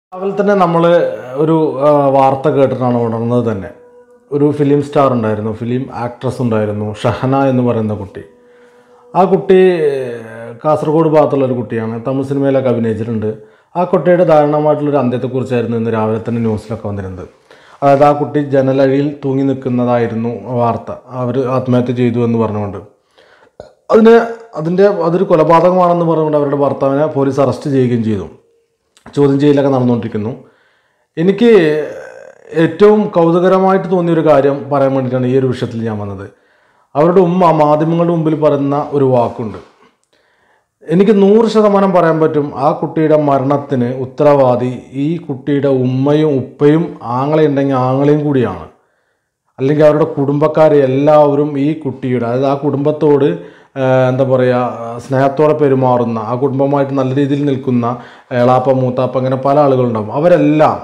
രാവിലെ തന്നെ നമ്മൾ ഒരു ആ, വാർത്ത കേട്ടിട്ടാണ് ഉണർന്നത് തന്നെ ഒരു ഫിലിം സ്റ്റാർ ഉണ്ടായിരുന്നു ഫിലിം ആക്ട്രസ് ഉണ്ടായിരുന്നു ഷഹന എന്ന് പറയുന്ന കുട്ടി ആ കുട്ടി ഏഹ്, കാസർഗോഡ് ഭാഗത്തുള്ള ഒരു കുട്ടിയാണ് തമിഴ് സിനിമയിലൊക്കെ അഭിനയിച്ചിട്ടുണ്ട് ആ കുട്ടിയുടെ ദാരുണമായിട്ടുള്ളൊരു അന്ത്യത്തെക്കുറിച്ചായിരുന്നു ഇന്ന് രാവിലെ തന്നെ ന്യൂസിലൊക്കെ വന്നിരുന്നത് അതായത് ആ കുട്ടി ജനലഴിയിൽ തൂങ്ങി നിൽക്കുന്നതായിരുന്നു വാർത്ത അവർ ആത്മഹത്യ ചെയ്തു എന്ന് പറഞ്ഞുകൊണ്ട് അതിന് അതിൻ്റെ അതൊരു കൊലപാതകമാണെന്ന് പറഞ്ഞുകൊണ്ട് അവരുടെ ഭർത്താവിനെ പോലീസ് അറസ്റ്റ് ചെയ്യുകയും ചെയ്തു ചോദ്യം ചെയ്യലൊക്കെ നടന്നുകൊണ്ടിരിക്കുന്നു എനിക്ക് ഏറ്റവും കൗതുകരമായിട്ട് തോന്നിയൊരു കാര്യം പറയാൻ വേണ്ടിയിട്ടാണ് ഈ ഒരു വിഷയത്തിൽ ഞാൻ വന്നത് അവരുടെ ഉമ്മ മാധ്യമങ്ങളുടെ മുമ്പിൽ പറയുന്ന ഒരു വാക്കുണ്ട് എനിക്ക് നൂറ് ശതമാനം പറയാൻ പറ്റും ആ കുട്ടിയുടെ മരണത്തിന് ഉത്തരവാദി ഈ കുട്ടിയുടെ ഉമ്മയും ഉപ്പയും ആങ്ങളെയുണ്ടെങ്കിൽ ആങ്ങളെയും കൂടിയാണ് അല്ലെങ്കിൽ അവരുടെ കുടുംബക്കാർ എല്ലാവരും ഈ കുട്ടിയുടെ അതായത് ആ കുടുംബത്തോട് ആ, എന്താ പറയുക സ്നേഹത്തോടെ പെരുമാറുന്ന ആ കുടുംബമായിട്ട് നല്ല രീതിയിൽ നിൽക്കുന്ന ഏളാപ്പ മൂത്താപ്പ അങ്ങനെ പല ആളുകളുണ്ടാവും അവരെല്ലാം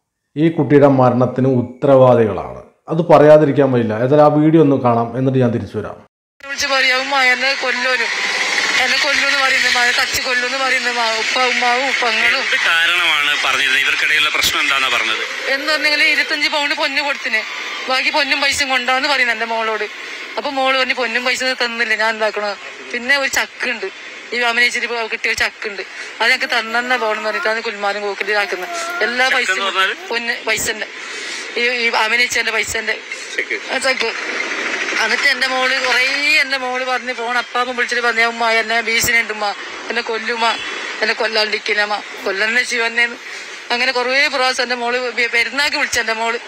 ഈ കുട്ടിയുടെ മരണത്തിന് ഉത്തരവാദികളാണ് അത് പറയാതിരിക്കാൻ വയ്യില്ല ഏതായാലും ആ വീഡിയോ ഒന്ന് കാണാം എന്നിട്ട് ഞാൻ തിരിച്ചു വരാം വിളിച്ച് പറയാം ഉമ്മ എന്നെ കൊല്ലോനും എന്നെ കൊല്ലൂന്ന് പറയുന്നത് മഴ തച്ച് കൊല്ലൂന്ന് പറയുന്നത് മാ- ഉപ്പ ഉമ്മാവും ഉപ്പങ്ങളും എന്ത് കാരണമാണ് പറഞ്ഞത് ഇവർക്കിടയിലുള്ള പ്രശ്നം എന്താന്നാ പറഞ്ഞത് എന്ന് പറഞ്ഞെങ്കിൽ ഇരുപത്തഞ്ച് പൗണ്ട് പൊന്ന് കൊടുത്തിന് ബാക്കി പൊന്നും പൈസയും കൊണ്ടാന്ന് പറയുന്നത് എന്റെ മോളോട് അപ്പൊ മോള് പറഞ്ഞ് പൊന്നും പൈസ തന്നില്ല ഞാൻ എന്താക്കണോ പിന്നെ ഒരു ചക്കുണ്ട് ഈ അമനേച്ചിട്ട് കിട്ടിയ ഒരു ചക്കുണ്ട് അത് ഞങ്ങൾക്ക് തന്നെ പോകണം എന്ന് പറഞ്ഞിട്ടാണ് കുൽമാരും കോക്കിൽ ഇതാക്കുന്നത് എല്ലാ പൈസയും പറഞ്ഞാല്? പൊന്ന് പൈസന്റെ ഈ ഈ അമനേച്ചന്റെ പൈസന്റെ ആ ചക്ക് എന്നിട്ട് എന്റെ മോള് കുറേ എന്റെ മോള് പറഞ്ഞ് ഫോൺ അപ്പാപ്പം വിളിച്ചിട്ട് പറഞ്ഞ ഉമ്മ എന്നെ ഭീഷണിയുണ്ടുമ്മ എന്നെ കൊല്ലുമ്മ എന്നെ കൊല്ലാണ്ടിരിക്കില്ലമ്മ കൊല്ലന്നെ ശിവന്നേന്ന് അങ്ങനെ കുറേ പ്രാവശ്യം എന്റെ മോള് പെ- പെരുന്നാക്ക് വിളിച്ച എന്റെ മോള്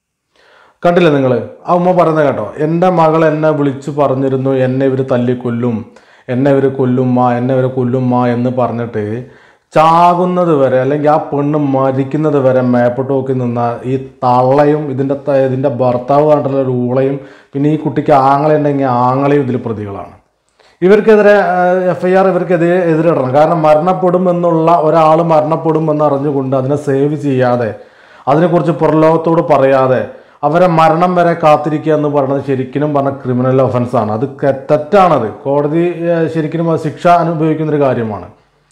കണ്ടില്ലേ നിങ്ങൾ ആ ഉമ്മ പറയുന്നത് കേട്ടോ എൻ്റെ മകൾ എന്നെ വിളിച്ചു പറഞ്ഞിരുന്നു എന്നെ ഇവർ തല്ലിക്കൊല്ലും എന്നെ ഇവർ കൊല്ലുമ്മ എന്നെ ഇവർ കൊല്ലുമ്മ എന്ന് പറഞ്ഞിട്ട് ചാകുന്നത് വരെ അല്ലെങ്കിൽ ആ പെണ്ണ് മരിക്കുന്നത് വരെ മേപ്പോട്ട് നോക്കി നിന്ന ഈ തള്ളയും ഇതിൻ്റെ ത- ഇതിൻ്റെ ഭർത്താവ് കണ്ടുള്ള ഒരു ഊളയും പിന്നെ ഈ കുട്ടിക്ക് ആങ്ങളെ ഉണ്ടെങ്കിൽ ആങ്ങളെയും ഇതിൽ പ്രതികളാണ് ഇവർക്കെതിരെ എഫ് ഐ ആർ ഇവർക്കെതിരെ എതിരിടണം കാരണം മരണപ്പെടും എന്നുള്ള ഒരാൾ മരണപ്പെടും എന്ന് അറിഞ്ഞുകൊണ്ട് അതിനെ സേവ് ചെയ്യാതെ അതിനെക്കുറിച്ച് പുറലോകത്തോട് പറയാതെ അവരെ മരണം വരെ കാത്തിരിക്കുക എന്ന് പറയുന്നത് ശരിക്കും പറഞ്ഞ ക്രിമിനൽ ഒഫൻസാണ് അത് ക- തെറ്റാണത് കോടതി ഏഹ്, ശരിക്കും അത് ശിക്ഷ അനുഭവിക്കുന്ന ഒരു കാര്യമാണ്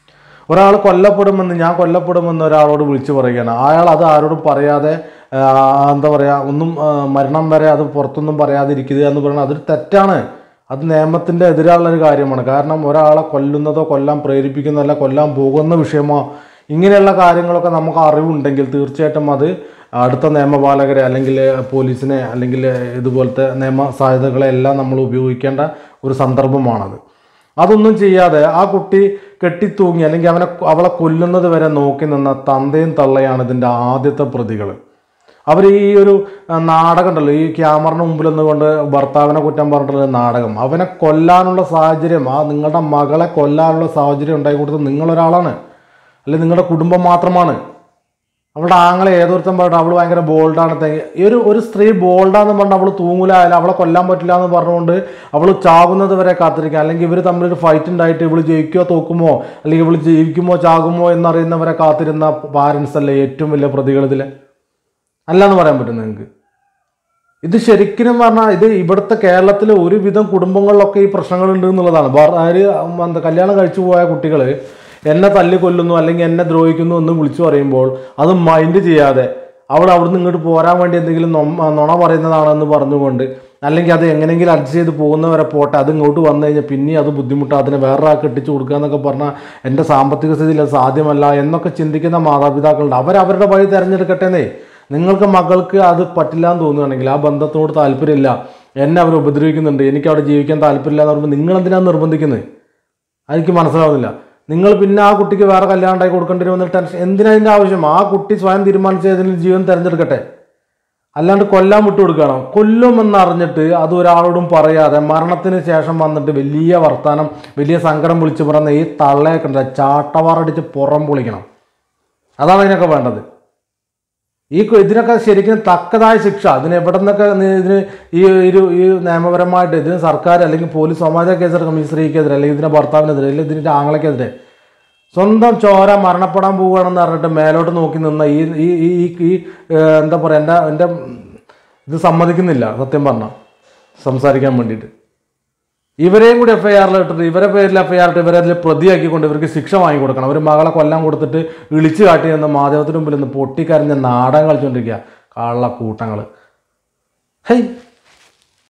ഒരാൾ കൊല്ലപ്പെടുമെന്ന് ഞാൻ കൊല്ലപ്പെടുമെന്ന് ഒരാളോട് വിളിച്ചു പറയുകയാണ് അയാൾ അത് ആരോടും പറയാതെ ആ, എന്താ പറയുക ഒന്നും ആ, മരണം വരെ അത് പുറത്തൊന്നും പറയാതിരിക്കുക എന്ന് പറയുന്നത് അതൊരു തെറ്റാണ് അത് നിയമത്തിൻ്റെ എതിരായുള്ള ഒരു കാര്യമാണ് കാരണം ഒരാളെ കൊല്ലുന്നതോ കൊല്ലാൻ പ്രേരിപ്പിക്കുന്നതല്ല കൊല്ലാൻ പോകുന്ന വിഷയമോ ഇങ്ങനെയുള്ള കാര്യങ്ങളൊക്കെ നമുക്ക് അറിവുണ്ടെങ്കിൽ തീർച്ചയായിട്ടും അത് അടുത്ത നിയമപാലകരെ അല്ലെങ്കിൽ പോലീസിനെ അല്ലെങ്കിൽ ഇതുപോലത്തെ നിയമ സാധ്യതകളെ എല്ലാം നമ്മൾ ഉപയോഗിക്കേണ്ട ഒരു സന്ദർഭമാണത് അതൊന്നും ചെയ്യാതെ ആ കുട്ടി കെട്ടിത്തൂങ്ങി അല്ലെങ്കിൽ അവനെ അവളെ കൊല്ലുന്നത് വരെ നോക്കി നിന്ന തന്തയും തള്ളയാണ് ഇതിൻ്റെ ആദ്യത്തെ പ്രതികൾ അവർ ഈ ഒരു ആ, നാടകം ഉണ്ടല്ലോ ഈ ക്യാമറിന് മുമ്പിൽ നിന്നുകൊണ്ട് ഭർത്താവിനെ കുറ്റം പറഞ്ഞിട്ടുള്ള ഒരു നാടകം അവനെ കൊല്ലാനുള്ള സാഹചര്യം ആ നിങ്ങളുടെ മകളെ കൊല്ലാനുള്ള സാഹചര്യം ഉണ്ടാക്കി കൊടുത്തത് നിങ്ങളൊരാളാണ് അല്ലെങ്കിൽ നിങ്ങളുടെ കുടുംബം മാത്രമാണ് അവളുടെ ആങ്ങളെ ഏതൊരുത്തം പറഞ്ഞിട്ട് അവൾ ഭയങ്കര ബോൾഡാണ് തെങ്ങി ഈ ഒരു ഒരു സ്ത്രീ ബോൾഡാന്ന് പറഞ്ഞ് അവൾ തൂങ്ങൂല അല്ല അവളെ കൊല്ലാൻ പറ്റില്ല എന്ന് പറഞ്ഞുകൊണ്ട് അവൾ ചാകുന്നത് വരെ കാത്തിരിക്കുക അല്ലെങ്കിൽ ഇവർ തമ്മിലൊരു ഫൈറ്റ് ഉണ്ടായിട്ട് ഇവൾ ജയിക്കുകയോ തോക്കുമോ അല്ലെങ്കിൽ ഇവൾ ജീവിക്കുമോ ചാകുമോ എന്നറിയുന്നവരെ കാത്തിരുന്ന പാരൻസ് അല്ലേ ഏറ്റവും വലിയ പ്രതികൾ ഇതിലെ അല്ല എന്ന് പറയാൻ പറ്റും നിങ്ങൾക്ക് ഇത് ശരിക്കും പറഞ്ഞാൽ ഇത് ഇവിടുത്തെ കേരളത്തിലെ ഒരുവിധം കുടുംബങ്ങളിലൊക്കെ ഈ പ്രശ്നങ്ങളുണ്ട് എന്നുള്ളതാണ് ഭർ- ആര് എന്താ കല്യാണം കഴിച്ചു പോയ കുട്ടികൾ എന്നെ തല്ലിക്കൊല്ലുന്നു അല്ലെങ്കിൽ എന്നെ ദ്രോഹിക്കുന്നു എന്ന് വിളിച്ചു പറയുമ്പോൾ അത് മൈൻഡ് ചെയ്യാതെ അവൾ അവിടുന്ന് ഇങ്ങോട്ട് പോരാൻ വേണ്ടി എന്തെങ്കിലും നൊ- നുണ പറയുന്നതാണെന്ന് പറഞ്ഞുകൊണ്ട് അല്ലെങ്കിൽ അത് എങ്ങനെയെങ്കിലും അഡ്ജസ്റ്റ് ചെയ്ത് പോകുന്നവരെ പോട്ടെ അത് ഇങ്ങോട്ട് വന്നു കഴിഞ്ഞാൽ പിന്നെ അത് ബുദ്ധിമുട്ടാണ് അതിനെ വേറൊരാൾക്ക് എട്ടിച്ചു കൊടുക്കുക എന്നൊക്കെ പറഞ്ഞാൽ എൻ്റെ സാമ്പത്തിക സ്ഥിതിയിൽ അത് സാധ്യമല്ല എന്നൊക്കെ ചിന്തിക്കുന്ന മാതാപിതാക്കളുണ്ട് അവരവരുടെ വഴി തിരഞ്ഞെടുക്കട്ടെന്നേ നിങ്ങൾക്ക് മകൾക്ക് അത് പറ്റില്ല എന്ന് തോന്നുകയാണെങ്കിൽ ആ ബന്ധത്തോട് താല്പര്യമില്ല എന്നെ അവർ ഉപദ്രവിക്കുന്നുണ്ട് എനിക്ക് അവിടെ ജീവിക്കാൻ താല്പര്യമില്ല എന്ന് പറയുമ്പോൾ നിങ്ങൾ എന്തിനാണ് നിർബന്ധിക്കുന്നത് അതെനിക്ക് മനസ്സിലാവുന്നില്ല നിങ്ങൾ പിന്നെ ആ കുട്ടിക്ക് വേറെ കല്യാണം ഉണ്ടാക്കി കൊടുക്കേണ്ടി വരുന്ന ടെൻഷൻ എന്തിനാ അതിൻ്റെ ആവശ്യം ആ കുട്ടി സ്വയം തീരുമാനിച്ച ഏതെങ്കിലും ജീവൻ തിരഞ്ഞെടുക്കട്ടെ അല്ലാണ്ട് കൊല്ലാൻ വിട്ടു കൊടുക്കണം കൊല്ലുമെന്ന് അറിഞ്ഞിട്ട് അത് ഒരാളോടും പറയാതെ മരണത്തിന് ശേഷം വന്നിട്ട് വലിയ വർത്താനം വലിയ സങ്കടം വിളിച്ച് പറയുന്ന ഈ തള്ളയൊക്കെ ഉണ്ട് ചാട്ടവാറടിച്ച് പുറം പൊളിക്കണം അതാണ് ഇതിനൊക്കെ വേണ്ടത് ഈ കു- ഇതിനൊക്കെ ശരിക്കും തക്കതായ ശിക്ഷ ഇതിന് എവിടെ നിന്നൊക്കെ നി- ഇതിന് ഈ ഒരു ഈ നിയമപരമായിട്ട് ഇതിന് സർക്കാർ അല്ലെങ്കിൽ പോലീസ് സമാജ കേസെടുക്കും ഈ സ്ത്രീക്കെതിരെ അല്ലെങ്കിൽ ഇതിന്റെ ഭർത്താവിനെതിരെ അല്ലെങ്കിൽ ഇതിന്റെ ആങ്ങളയ്ക്കെതിരെ സ്വന്തം ചോര മരണപ്പെടാൻ പോവുകയാണെന്ന് പറഞ്ഞിട്ട് മേലോട്ട് നോക്കി നിന്ന ഈ ഈ ഈ ഈ- ഈ ഏഹ്, എന്താ പറയുക എൻ്റെ എൻ്റെ ഇത് സമ്മതിക്കുന്നില്ല സത്യം പറഞ്ഞാൽ സംസാരിക്കാൻ വേണ്ടിയിട്ട് ഇവരെയും കൂടി എഫ് ഐ ആറിൽ ഇട്ടിട്ട് ഇവരെ പേരിൽ എഫ് ഐ ആർ ഇട്ട് ഇവരെ അതിൽ പ്രതിയാക്കിക്കൊണ്ട് ഇവർക്ക് ശിക്ഷ വാങ്ങിക്കൊടുക്കണം അവർ മകളെ കൊല്ലാൻ കൊടുത്തിട്ട് വിളിച്ചു കാട്ടി എന്ന് മാധ്യമത്തിന് മുമ്പിൽ നിന്ന് പൊട്ടിക്കരഞ്ഞ നാടകം കളിച്ചുകൊണ്ടിരിക്കുക കള്ള കൂട്ടങ്ങൾ ഹേയ്